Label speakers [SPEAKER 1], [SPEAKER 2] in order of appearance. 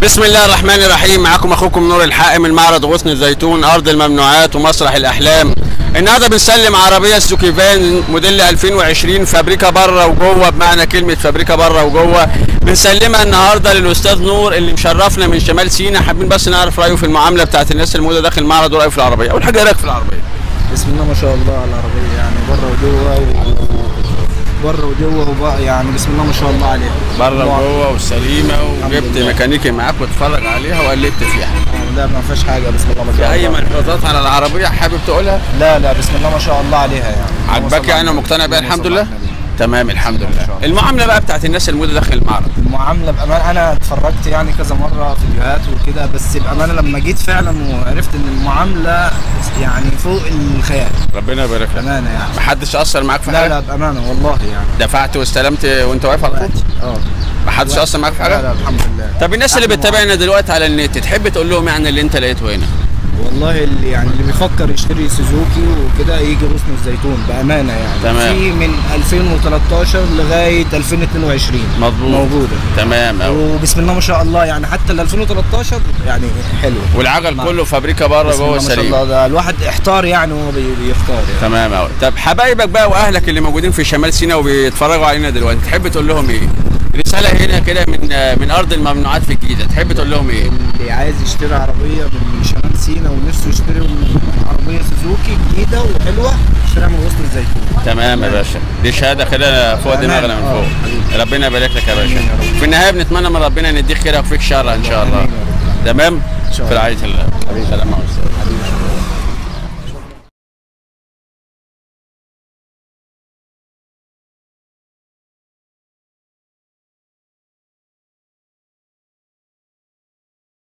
[SPEAKER 1] بسم الله الرحمن الرحيم معاكم اخوكم نور الحق من معرض غصن الزيتون ارض الممنوعات ومسرح الاحلام النهارده بنسلم عربيه سوزوكي فان موديل 2020 فابريكا بره وجوه بمعنى كلمه فابريكا بره وجوه بنسلمها النهارده للاستاذ نور اللي مشرفنا من شمال سينا حابين بس نعرف رايه في المعامله بتاعت الناس الموجوده داخل المعرض ورايه في العربيه اول حاجه ايه رايك في العربيه
[SPEAKER 2] بسم الله ما شاء الله على العربية يعني بره وجوه و... بره وجوه وبقى يعني بسم الله ما شاء الله عليها
[SPEAKER 1] بره
[SPEAKER 2] نوع-
[SPEAKER 1] وجوه وسليمه وجبت
[SPEAKER 2] لله.
[SPEAKER 1] ميكانيكي معاك واتفرج عليها وقلبت فيها
[SPEAKER 2] آه، لا ما فيهاش حاجة بسم الله ما
[SPEAKER 1] في
[SPEAKER 2] شاء
[SPEAKER 1] اي
[SPEAKER 2] الله
[SPEAKER 1] ملحوظات على العربيه حابب تقولها
[SPEAKER 2] لا لا بسم الله ما شاء الله عليها يعني
[SPEAKER 1] عجبك يعني ومقتنع بيها الحمد لله تمام الحمد
[SPEAKER 2] ما شاء
[SPEAKER 1] لله
[SPEAKER 2] الله.
[SPEAKER 1] المعامله بقى بتاعت الناس الموجوده داخل المعرض
[SPEAKER 2] المعاملة بأمانة أنا اتفرجت يعني كذا مرة فيديوهات وكده بس بأمانة لما جيت فعلا وعرفت إن المعاملة يعني فوق الخيال
[SPEAKER 1] ربنا يبارك لك
[SPEAKER 2] بأمانة يعني
[SPEAKER 1] محدش اثر معاك في
[SPEAKER 2] لا
[SPEAKER 1] حاجه
[SPEAKER 2] لا بأمانة والله يعني
[SPEAKER 1] دفعت واستلمت وانت واقف على طول
[SPEAKER 2] اه
[SPEAKER 1] محدش اثر معاك في
[SPEAKER 2] لا لا
[SPEAKER 1] حاجه
[SPEAKER 2] الحمد لله
[SPEAKER 1] طب الناس اللي
[SPEAKER 2] أحلى
[SPEAKER 1] بتتابعنا دلوقتي على النت تحب تقول لهم يعني اللي انت لقيته هنا
[SPEAKER 2] والله اللي يعني اللي بيفكر يشتري سوزوكي وكده يجي غصن الزيتون بامانه يعني
[SPEAKER 1] تمام.
[SPEAKER 2] في من 2013 لغايه 2022
[SPEAKER 1] مظبوط
[SPEAKER 2] موجوده
[SPEAKER 1] تمام قوي
[SPEAKER 2] وبسم الله ما شاء الله يعني حتى ال 2013 يعني حلو
[SPEAKER 1] والعجل
[SPEAKER 2] نعم.
[SPEAKER 1] كله فابريكا بره
[SPEAKER 2] بسم
[SPEAKER 1] جوه
[SPEAKER 2] الله ما شاء
[SPEAKER 1] سليم
[SPEAKER 2] الله ده الواحد احتار يعني وهو بي- بيختار يعني
[SPEAKER 1] تمام قوي طب حبايبك بقى واهلك اللي موجودين في شمال سيناء وبيتفرجوا علينا دلوقتي تحب تقول لهم ايه رساله هنا كده من من ارض الممنوعات في الجيزه تحب تقول لهم ايه
[SPEAKER 2] اللي عايز يشتري عربيه من شمال سينا ونفسه يشتري عربيه سوزوكي جديده وحلوه يشتريها من غصن الزيتون
[SPEAKER 1] تمام يا باشا دي شهاده كده فوق
[SPEAKER 2] تمام.
[SPEAKER 1] دماغنا من
[SPEAKER 2] آه،
[SPEAKER 1] فوق
[SPEAKER 2] حبيبي.
[SPEAKER 1] ربنا يبارك لك يا
[SPEAKER 2] آمين
[SPEAKER 1] باشا
[SPEAKER 2] يا رب.
[SPEAKER 1] في النهايه بنتمنى من ربنا ان يديك خير ويكفيك شر ان شاء الله
[SPEAKER 2] آمين يا رب.
[SPEAKER 1] تمام
[SPEAKER 2] شاء
[SPEAKER 1] في
[SPEAKER 2] الله.
[SPEAKER 1] رعايه الله سلام عليكم
[SPEAKER 2] حبيبي شكرا